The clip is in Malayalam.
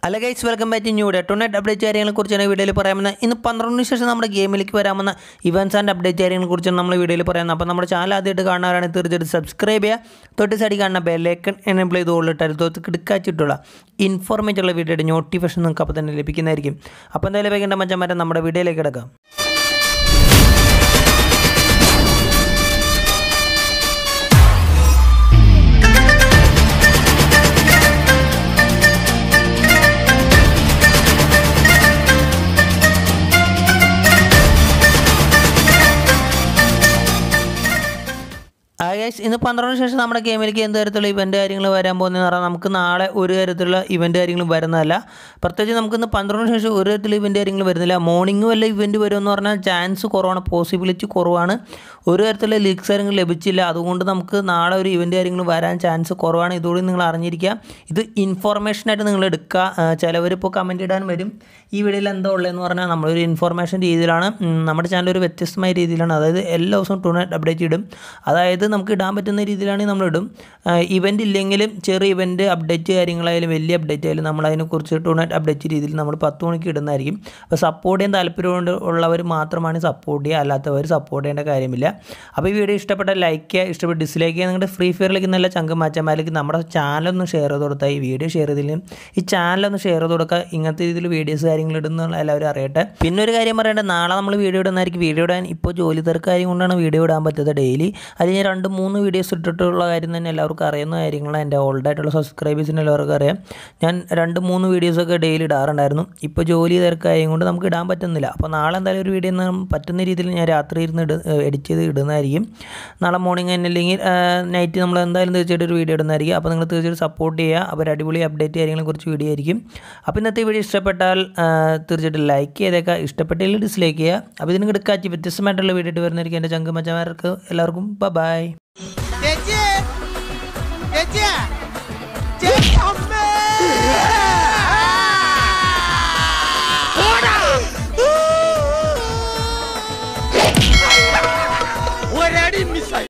അല്ല guys welcome back to new day tonight update കാര്യങ്ങളെ കുറിച്ചാണ് വീഡിയോയിൽ പറയാമെന്ന് ഇന്ന് പന്ത്രണ്ടിന് ശേഷം നമ്മുടെ ഗെയിമിലേക്ക് വരാമെന്ന ഇവൻസ് ആൻഡ് അപ്ഡേറ്റ് കാര്യങ്ങളെ കുറിച്ചാണ് നമ്മൾ വീഡിയോയിൽ പറയുന്നത് അപ്പോൾ നമ്മുടെ ചാനൽ ആദ്യമായിട്ട് കാണാനാണ് തീർച്ചയായിട്ടും സബ്സ്ക്രൈബ് ചെയ്യുക തൊട്ട് സൈഡിൽ കാണുന്ന ബെല്ലൈക്കൺ എനേബിൾ ചെയ്ത് കൊള്ളിട്ടാൽ തൊട്ട് കിടക്കാച്ചിട്ടുള്ള ഇൻഫോർമേറ്റീവുള്ള വീഡിയോയുടെ നോട്ടിഫിക്കേഷൻ നിങ്ങൾക്ക് അപ്പോൾ തന്നെ ലഭിക്കുന്നതായിരിക്കും അപ്പോൾ എന്തായാലും വേഗം മച്ചന്മാരെ നമ്മുടെ വീഡിയോയിലേക്ക് കിടക്കാം ഗൈസ് ഇന്ന് പന്ത്രണ്ടിന് ശേഷം നമ്മുടെ ഗെയിമിലേക്ക് എന്ത് തരത്തിലുള്ള ഇവൻ്റ് കാര്യങ്ങൾ വരാൻ പോകുന്നതെന്ന് പറഞ്ഞാൽ നമുക്ക് നാളെ ഒരു തരത്തിലുള്ള ഇവൻ്റ് കാര്യങ്ങളും വരുന്നതല്ല പ്രത്യേകിച്ച് നമുക്ക് ഇന്ന് പന്ത്രണ്ടിന് ശേഷം ഒരു തരത്തിലുള്ള ഇവൻ്റ് കാര്യങ്ങൾ വരുന്നില്ല മോർണിംഗ് വല്ല ഇവൻ്റ് വരുമെന്ന് പറഞ്ഞാൽ ചാൻസ് കുറവാണ് പോസിബിലിറ്റി കുറവാണ് ഒരു തരത്തിലുള്ള ലീക്സ് കാര്യങ്ങൾ ലഭിച്ചില്ല അതുകൊണ്ട് നമുക്ക് നാളെ ഒരു ഇവൻ്റ് കാര്യങ്ങൾ വരാൻ ചാൻസ് കുറവാണ് ഇതുകൂടി നിങ്ങൾ അറിഞ്ഞിരിക്കുക ഇത് ഇൻഫോർമേഷനായിട്ട് നിങ്ങൾ എടുക്കുക ചിലവരിപ്പോൾ കമൻറ്റ് ഇടാൻ വരും ഈ വീഡിയോയിൽ എന്താ ഉള്ളതെന്ന് പറഞ്ഞാൽ നമ്മളൊരു ഇൻഫോർമേഷൻ രീതിയിലാണ് ഉം, നമ്മുടെ ചാനൽ ഒരു വ്യത്യസ്തമായ രീതിയിലാണ് അതായത് എല്ലാ ദിവസവും ടൂർണമെൻറ്റ് അപ്ഡേറ്റ് ഇടും അതായത് നമുക്ക് ഇടാൻ പറ്റുന്ന രീതിയിലാണെങ്കിൽ നമ്മൾ ഇടും ഇവൻ്റ് ഇല്ലെങ്കിലും ചെറിയ ഇവൻ്റ് അപ്ഡേറ്റ് കാര്യങ്ങളായാലും വലിയ അപ്ഡേറ്റ് ആയാലും നമ്മൾ അതിനെക്കുറിച്ച് ടൂർണമെൻറ്റ് അപ്ഡേറ്റ് രീതിയിൽ നമ്മൾ പത്ത് മണിക്ക് ഇടുന്നതായിരിക്കും അപ്പോൾ സപ്പോർട്ട് ചെയ്യാൻ താല്പര്യം ഉള്ളവർ മാത്രമാണ് സപ്പോർട്ട് ചെയ്യുക അല്ലാത്തവർ സപ്പോർട്ട് ചെയ്യേണ്ട കാര്യമില്ല അപ്പോൾ ഈ വീഡിയോ ഇഷ്ടപ്പെട്ട ലൈക്ക് ചെയ്യുക ഇഷ്ടപ്പെട്ട ഡിസ്ലൈക്ക് ചെയ്യുക നിങ്ങളുടെ ഫ്രീ ഫയറിലേക്ക് നല്ല ചങ്കമാച്ചന്മാരിലേക്ക് നമ്മുടെ ചാനലൊന്ന് ഷെയർ ചെയ്ത് കൊടുത്താൽ ഈ വീഡിയോ ഷെയർ ചെയ്തില്ലെങ്കിൽ ഈ ചാനലൊന്ന് ഷെയർ ചെയ്ത് കൊടുക്കുക ഇങ്ങനത്തെ രീതിയിൽ വീഡിയോസ് കാര്യങ്ങൾ ഇടുന്നുള്ള എല്ലാവരും അറിയട്ടെ പിന്നെ ഒരു കാര്യം പറയേണ്ടത് നാളെ നമ്മൾ വീഡിയോ ഇടുന്നതായിരിക്കും വീഡിയോ ഇടാൻ ഇപ്പോൾ ജോലി തിരക്ക് കാര്യം കൊണ്ടാണ് വീഡിയോ ഇടാൻ പറ്റാത്തത് ഡെയിലി അത് ഞാൻ രണ്ട് മൂന്ന് വീഡിയോസ് ഇട്ടിട്ടുള്ള കാര്യം തന്നെ എല്ലാവർക്കും അറിയുന്ന കാര്യങ്ങളാണ് എൻ്റെ ഓൾഡ് ആയിട്ടുള്ള സബ്സ്ക്രൈബേഴ്സിന് എല്ലാവർക്കും അറിയാം ഞാൻ രണ്ട് മൂന്ന് വീഡിയോസൊക്കെ ഡെയിലി ഇടാറുണ്ടായിരുന്നു ഇപ്പോൾ ജോലി തിരക്ക് കാര്യം കൊണ്ട് നമുക്ക് ഇടാൻ പറ്റുന്നില്ല അപ്പോൾ നാളെ എന്തായാലും ഒരു വീഡിയോ പറ്റുന്ന രീതിയിൽ ഞാൻ രാത്രി ഇരുന്ന് ഇട എഡിറ്റ് ചെയ്ത് ഇടുന്നതായിരിക്കും നാളെ മോർണിംഗ് തന്നെ അല്ലെങ്കിൽ നൈറ്റ് നമ്മൾ എന്തായാലും തീർച്ചയായിട്ടും ഒരു വീഡിയോ ഇടുന്നതായിരിക്കും അപ്പോൾ നിങ്ങൾ തീർച്ചയായിട്ടും സപ്പോർട്ട് ചെയ്യുക അപ്പോൾ ഒരു അടിപൊളി അപ്ഡേറ്റ് കാര്യങ്ങളെ കുറിച്ച് വീഡിയോ ആയിരിക്കും അപ്പോൾ ഇന്നത്തെ വീഡിയോ ഇഷ്ടപ്പെട്ടാൽ ആ, തീർച്ചയായിട്ടും ലൈക്ക് ചെയ്തേക്കുക ഇഷ്ടപ്പെട്ടില്ലെങ്കിൽ ഡിസ്ലൈക്ക് ചെയ്യുക അപ്പോൾ ഇതിന് എടുക്കാച്ച് വ്യത്യസ്തമായിട്ടുള്ള വീഡിയോ ഇട്ട് വരുന്നതായിരിക്കും എൻ്റെ ചങ്കമച്ചമാർക്ക് എല്ലാവർക്കും ബൈ ചേച്ചി ചേച്ചി ചേച്ചി അമ്മ